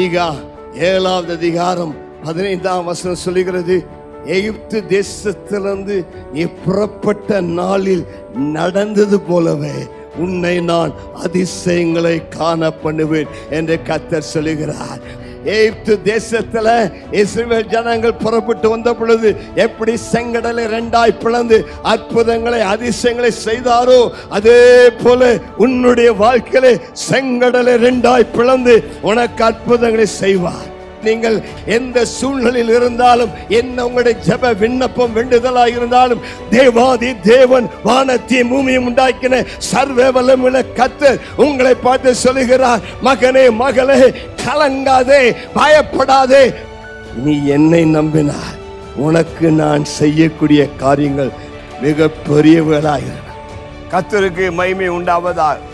மீகா ஏழாவது அதிகாரம் பதினைந்தாம் வசனம் சொல்லுகிறது எகிப்து தேசத்திலிருந்து நீ புறப்பட்ட நாளில் நடந்தது போலவே உன்னை நான் அதிசயங்களை காண பண்ணுவேன் என்று கத்தர் சொல்லுகிறார் எகிப்து தேசத்துல இஸ்ரவேல் ஜனங்கள் புறப்பட்டு வந்த பொழுது எப்படி செங்கடலை ரெண்டாய் பிளந்து அற்புதங்களை அதிசயங்களை செய்தாரோ அதே போல உன்னுடைய வாழ்க்கையிலே செங்கடலை ரெண்டாய் பிளந்து உனக்கு அற்புதங்களை செய்வார் நீங்கள் எந்த சூழ்நிலையில் இருந்தாலும் என்ன உங்களுடைய ஜெப விண்ணப்பம் வேண்டுதலாக இருந்தாலும் தேவாதி தேவன் வானத்தையும் பூமியும் உண்டாக்கின சர்வ வல்லமுள்ள கத்தர் உங்களை பார்த்து சொல்லுகிறார் மகனே மகளே கலங்காதே பயப்படாதே நீ என்னை நம்பினார் உனக்கு நான் செய்யக்கூடிய காரியங்கள் மிக பெரியவர்களாக கத்தருக்கு மகிமை உண்டாவதாக